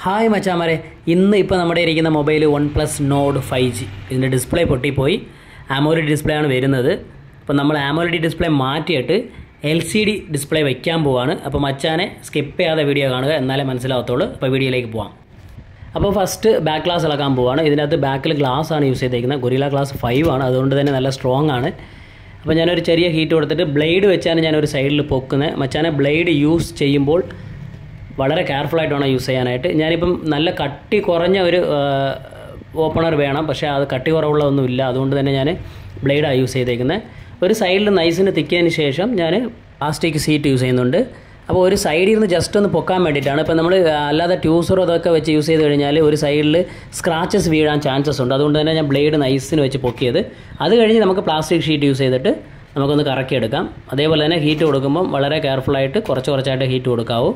hi മച്ചാമാരെ ഇന്ന് ഇപ്പോൾ നമ്മുടെ ഇരിക്കുന്ന mobile OnePlus Nord five G ഇതിൻ്റെ ഡിസ്പ്ലേ പൊട്ടിപ്പോയി ആമോലി ഡിസ്പ്ലേ ആണ് വരുന്നത് അപ്പോൾ നമ്മൾ ആമോലി ഡിസ്പ്ലേ മാറ്റിയിട്ട് എൽ സി ഡി ഡിസ്പ്ലേ വയ്ക്കാൻ പോവാണ് അപ്പോൾ മച്ചാനെ സ്കിപ്പ് ചെയ്യാതെ വീഡിയോ കാണുക എന്നാലേ മനസ്സിലാവത്തുള്ളൂ അപ്പോൾ വീഡിയോയിലേക്ക് പോവാം അപ്പോൾ ഫസ്റ്റ് ബാക്ക് ഗ്ലാസ് ഇളക്കാൻ പോവാണ് ഇതിനകത്ത് ബാക്കിൽ ഗ്ലാസ് ആണ് യൂസ് ചെയ്തേക്കുന്നത് ഗൊറില ഗ്ലാസ് ഫൈവ് ആണ് അതുകൊണ്ട് തന്നെ നല്ല സ്ട്രോങ് ആണ് അപ്പോൾ ഞാനൊരു ചെറിയ ഹീറ്റ് കൊടുത്തിട്ട് ബ്ലേഡ് വെച്ചാണ് ഞാനൊരു സൈഡിൽ പൊക്കുന്നത് മച്ചാനെ ബ്ലേഡ് യൂസ് ചെയ്യുമ്പോൾ വളരെ കെയർഫുള്ളായിട്ട് വേണം യൂസ് ചെയ്യാനായിട്ട് ഞാനിപ്പം നല്ല കട്ടി കുറഞ്ഞ ഒരു ഓപ്പണർ വേണം പക്ഷേ അത് കട്ടി കുറവുള്ളതൊന്നുമില്ല അതുകൊണ്ട് തന്നെ ഞാൻ ബ്ലേഡാണ് യൂസ് ചെയ്തേക്കുന്നത് ഒരു സൈഡിൽ നൈസിന് തിക്കിയതിന് ശേഷം ഞാൻ പ്ലാസ്റ്റിക് സീറ്റ് യൂസ് ചെയ്യുന്നുണ്ട് അപ്പോൾ ഒരു സൈഡിൽ നിന്ന് ജസ്റ്റ് ഒന്ന് പൊക്കാൻ വേണ്ടിയിട്ടാണ് ഇപ്പോൾ നമ്മൾ അല്ലാതെ ട്യൂസറോ അതൊക്കെ വെച്ച് യൂസ് ചെയ്ത് കഴിഞ്ഞാൽ ഒരു സൈഡിൽ സ്ക്രാച്ചസ് വീഴാൻ ചാൻസസ് ഉണ്ട് അതുകൊണ്ട് തന്നെ ഞാൻ ബ്ലേഡ് നൈസിന് വെച്ച് പൊക്കിയത് അത് കഴിഞ്ഞ് നമുക്ക് പ്ലാസ്റ്റിക് ഷീറ്റ് യൂസ് ചെയ്തിട്ട് നമുക്കൊന്ന് കറക്കിയെടുക്കാം അതേപോലെ തന്നെ ഹീറ്റ് കൊടുക്കുമ്പം വളരെ കെയർഫുള്ളായിട്ട് കുറച്ച് കുറച്ചായിട്ട് ഹീറ്റ് കൊടുക്കാവൂ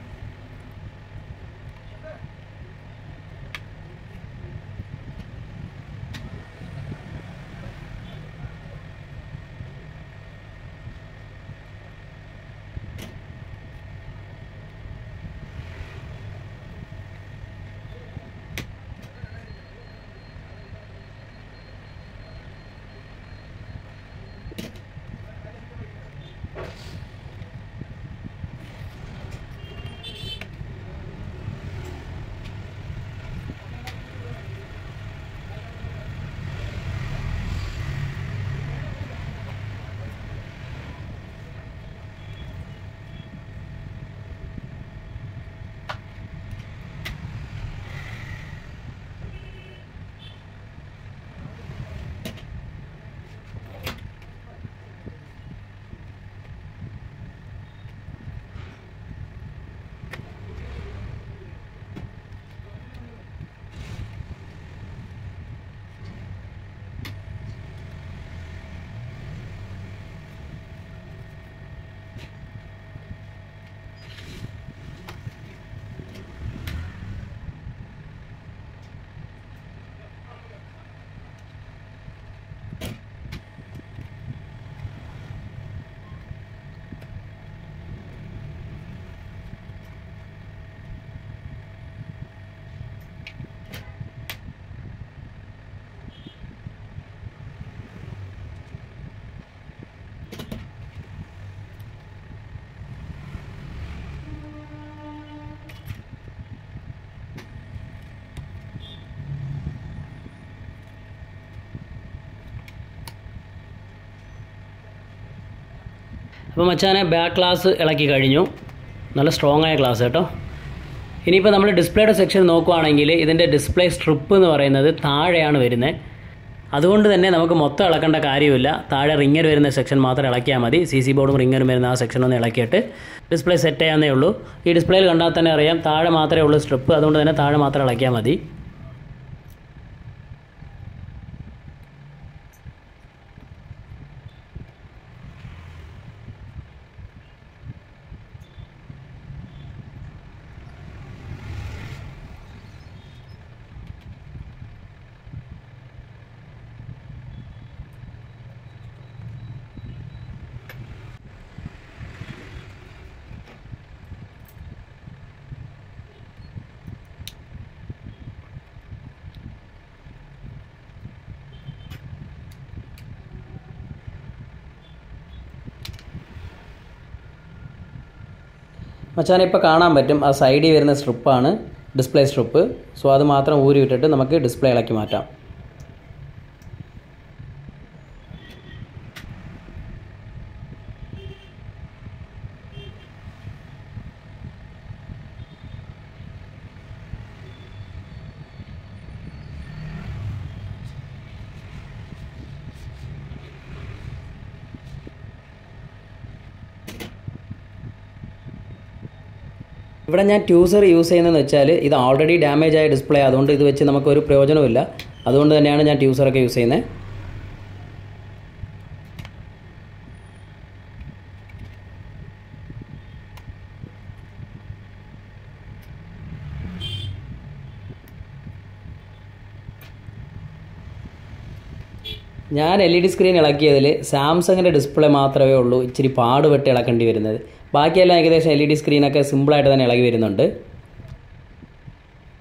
അപ്പോൾ മച്ചാനെ ബാക്ക് ഗ്ലാസ് ഇളക്കി കഴിഞ്ഞു നല്ല സ്ട്രോങ് ആയ ഗ്ലാസ് കേട്ടോ ഇനിയിപ്പോൾ നമ്മൾ ഡിസ്പ്ലേയുടെ സെക്ഷൻ നോക്കുവാണെങ്കിൽ ഇതിൻ്റെ ഡിസ്പ്ലേ സ്ട്രിപ്പ് എന്ന് പറയുന്നത് താഴെയാണ് വരുന്നത് അതുകൊണ്ട് തന്നെ നമുക്ക് മൊത്തം ഇളക്കേണ്ട കാര്യമില്ല താഴെ റിങ്ങർ വരുന്ന സെക്ഷൻ മാത്രം ഇളക്കിയാൽ മതി സി സി ബോർഡും റിങ്ങറും വരുന്ന ആ സെക്ഷൻ ഒന്ന് ഇളക്കിയിട്ട് ഡിസ്പ്ലേ സെറ്റ് ചെയ്യാന്നേ ഉള്ളൂ ഈ ഡിസ്പ്ലേയിൽ കണ്ടാൽ തന്നെ അറിയാം താഴെ മാത്രമേ ഉള്ളൂ സ്ട്രിപ്പ് അതുകൊണ്ട് തന്നെ താഴെ മാത്രം ഇളക്കിയാൽ മതി മച്ചാനെ ഇപ്പോൾ കാണാൻ പറ്റും ആ സൈഡിൽ വരുന്ന സ്ട്രിപ്പാണ് ഡിസ്പ്ലേ സ്ട്രിപ്പ് സോ അത് മാത്രം ഊരി വിട്ടിട്ട് നമുക്ക് ഡിസ്പ്ലേ ഇളക്കി മാറ്റാം ഇവിടെ ഞാൻ ട്യൂസർ യൂസ് ചെയ്യുന്നതെന്ന് വെച്ചാൽ ഇത് ഓൾറെഡി ഡാമേജ് ആയ ഡിസ്പ്ലേ അതുകൊണ്ട് ഇത് വെച്ച് നമുക്കൊരു പ്രയോജനമില്ല അതുകൊണ്ട് തന്നെയാണ് ഞാൻ ട്യൂസറൊക്കെ യൂസ് ചെയ്യുന്നത് ഞാൻ എൽ ഇ ഡി സ്ക്രീൻ ഇളക്കിയതിൽ സാംസങ്ങിൻ്റെ ഡിസ്പ്ലേ മാത്രമേ ഉള്ളൂ ഇച്ചിരി പാടുപെട്ട് ഇളക്കേണ്ടി വരുന്നത് ബാക്കിയെല്ലാം ഏകദേശം എൽ ഇ ഡി സ്ക്രീനൊക്കെ സിമ്പിളായിട്ട് തന്നെ ഇളകി വരുന്നുണ്ട്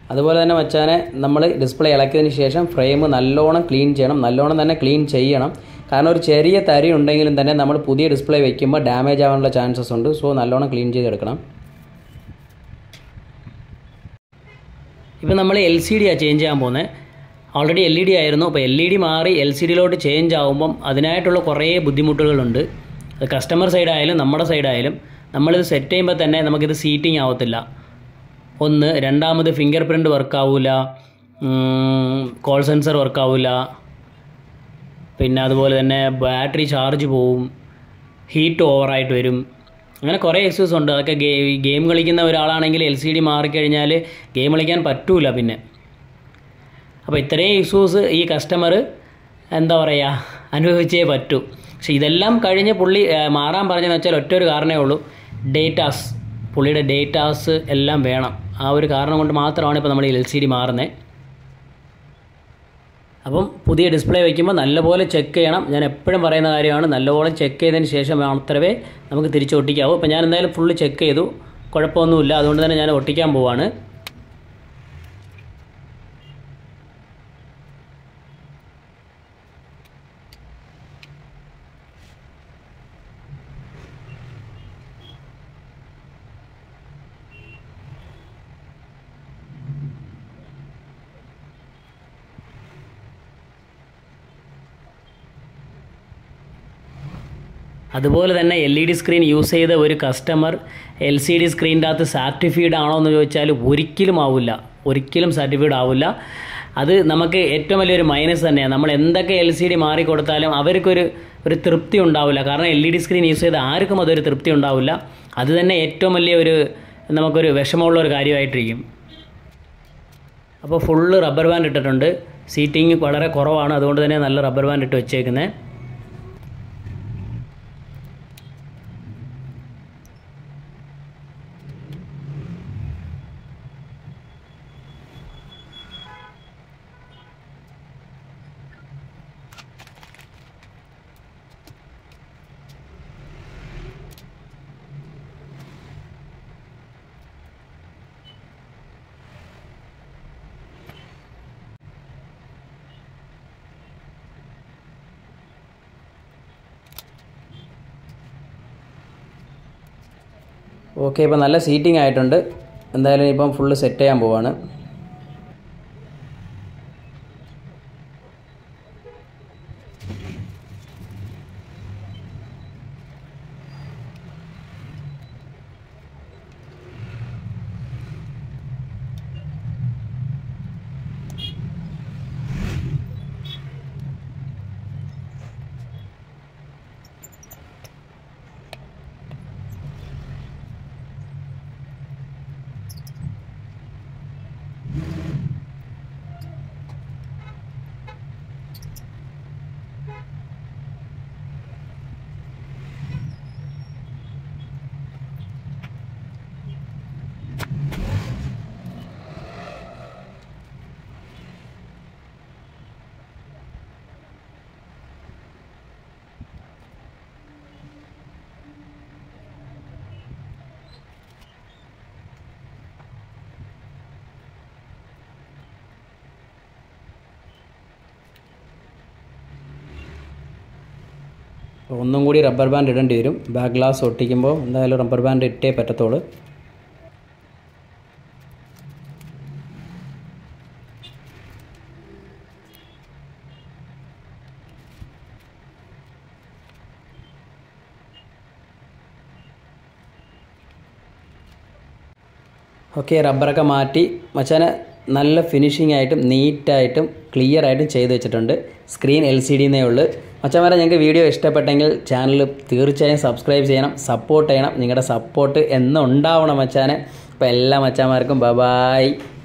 അതുപോലെ തന്നെ മച്ചാനെ നമ്മൾ ഡിസ്പ്ലേ ഇളക്കിയതിന് ശേഷം ഫ്രെയിം നല്ലോണം ക്ലീൻ ചെയ്യണം നല്ലോണം തന്നെ ക്ലീൻ ചെയ്യണം കാരണം ഒരു ചെറിയ തരി ഉണ്ടെങ്കിലും തന്നെ നമ്മൾ പുതിയ ഡിസ്പ്ലേ വെക്കുമ്പോൾ ഡാമേജ് ആവാനുള്ള ചാൻസസ് ഉണ്ട് സോ നല്ലോണം ക്ലീൻ ചെയ്തെടുക്കണം ഇപ്പം നമ്മൾ എൽ സി ഡിയാണ് ചേഞ്ച് ചെയ്യാൻ പോകുന്നത് ഓൾറെഡി എൽ ഇ ഡി ആയിരുന്നു അപ്പോൾ എൽ ഇ ഡി മാറി എൽ സി ഡിയിലോട്ട് ചേഞ്ച് ആകുമ്പം അതിനായിട്ടുള്ള കുറേ ബുദ്ധിമുട്ടുകളുണ്ട് അത് കസ്റ്റമർ സൈഡായാലും നമ്മുടെ സൈഡായാലും നമ്മളിത് സെറ്റ് ചെയ്യുമ്പോൾ തന്നെ നമുക്കിത് സീറ്റിംഗ് ആവത്തില്ല ഒന്ന് രണ്ടാമത് ഫിംഗർ പ്രിൻറ്റ് വർക്കാവില്ല കോൾ സെൻസർ വർക്കാവില്ല പിന്നെ അതുപോലെ തന്നെ ബാറ്ററി ചാർജ് പോവും ഹീറ്റ് ഓവറായിട്ട് വരും അങ്ങനെ കുറേ ഇഷ്യൂസ് ഉണ്ട് അതൊക്കെ ഗെയിം കളിക്കുന്ന ഒരാളാണെങ്കിൽ എൽ സി ഡി മാറിക്കഴിഞ്ഞാൽ ഗെയിം കളിക്കാൻ പറ്റൂല പിന്നെ അപ്പോൾ ഇത്രയും ഇഷ്യൂസ് ഈ കസ്റ്റമർ എന്താ പറയുക അനുഭവിച്ചേ പറ്റൂ പക്ഷെ ഇതെല്ലാം കഴിഞ്ഞ് പുള്ളി മാറാൻ പറഞ്ഞതെന്ന് വെച്ചാൽ ഒറ്റ ഒരു കാരണമേ ഉള്ളൂ ഡേറ്റാസ് പുള്ളിയുടെ ഡേറ്റാസ് എല്ലാം വേണം ആ ഒരു കാരണം കൊണ്ട് മാത്രമാണ് ഇപ്പോൾ നമ്മൾ എൽ സി ഡി മാറുന്നത് അപ്പം പുതിയ ഡിസ്പ്ലേ വയ്ക്കുമ്പോൾ നല്ലപോലെ ചെക്ക് ചെയ്യണം ഞാൻ എപ്പോഴും പറയുന്ന കാര്യമാണ് നല്ലപോലെ ചെക്ക് ചെയ്തതിന് ശേഷം മാത്രമേ നമുക്ക് തിരിച്ച് ഒട്ടിക്കാവൂ അപ്പോൾ ഞാൻ എന്തായാലും ഫുള്ള് ചെക്ക് ചെയ്തു കുഴപ്പമൊന്നുമില്ല അതുകൊണ്ട് തന്നെ ഞാൻ ഒട്ടിക്കാൻ പോവാണ് അതുപോലെ തന്നെ L E D screen use ചെയ്ത ഒരു കസ്റ്റമർ എൽ സി ഡി സ്ക്രീനിൻ്റെ അകത്ത് സാറ്റിസ്ഫൈഡ് ആണോ എന്ന് ചോദിച്ചാൽ ഒരിക്കലും ആവില്ല ഒരിക്കലും സാറ്റിസ്ഫൈഡ് ആവില്ല അത് നമുക്ക് ഏറ്റവും വലിയൊരു മൈനസ് തന്നെയാണ് നമ്മൾ എന്തൊക്കെ എൽ സി ഡി മാറിക്കൊടുത്താലും അവർക്കൊരു ഒരു തൃപ്തി ഉണ്ടാവില്ല കാരണം L E D screen use ചെയ്ത ആർക്കും അതൊരു തൃപ്തി ഉണ്ടാവില്ല അത് തന്നെ ഏറ്റവും വലിയ ഒരു നമുക്കൊരു വിഷമമുള്ള ഒരു കാര്യമായിട്ടിരിക്കും അപ്പോൾ ഫുള്ള് റബ്ബർ ബാൻഡ് ഇട്ടിട്ടുണ്ട് സീറ്റിംഗ് വളരെ കുറവാണ് അതുകൊണ്ട് തന്നെ നല്ല റബ്ബർ ബാൻഡ് ഇട്ട് വെച്ചേക്കുന്നത് ഓക്കെ ഇപ്പം നല്ല സീറ്റിംഗ് ആയിട്ടുണ്ട് എന്തായാലും ഇപ്പം ഫുള്ള് സെറ്റ് ചെയ്യാൻ പോവാണ് അപ്പോൾ ഒന്നും കൂടി റബ്ബർ ബാൻഡ് ഇടേണ്ടി വരും ബാക്ക് ഗ്ലാസ് ഒട്ടിക്കുമ്പോൾ എന്തായാലും റബ്ബർ ബാൻഡ് ഇട്ടേ പറ്റത്തുള്ളൂ ഓക്കെ റബ്ബറൊക്കെ മാറ്റി മച്ചാനെ നല്ല ഫിനിഷിംഗ് ആയിട്ടും നീറ്റായിട്ടും ക്ലിയർ ആയിട്ടും ചെയ്ത് വെച്ചിട്ടുണ്ട് സ്ക്രീൻ എൽ സി ഡിന്നേ ഉള്ളൂ മച്ചന്മാരെ ഞങ്ങൾക്ക് വീഡിയോ ഇഷ്ടപ്പെട്ടെങ്കിൽ ചാനൽ തീർച്ചയായും സബ്സ്ക്രൈബ് ചെയ്യണം സപ്പോർട്ട് ചെയ്യണം നിങ്ങളുടെ സപ്പോർട്ട് എന്നും ഉണ്ടാവണം മച്ചാനെ അപ്പോൾ എല്ലാ മച്ചാന്മാർക്കും ബ ബായ്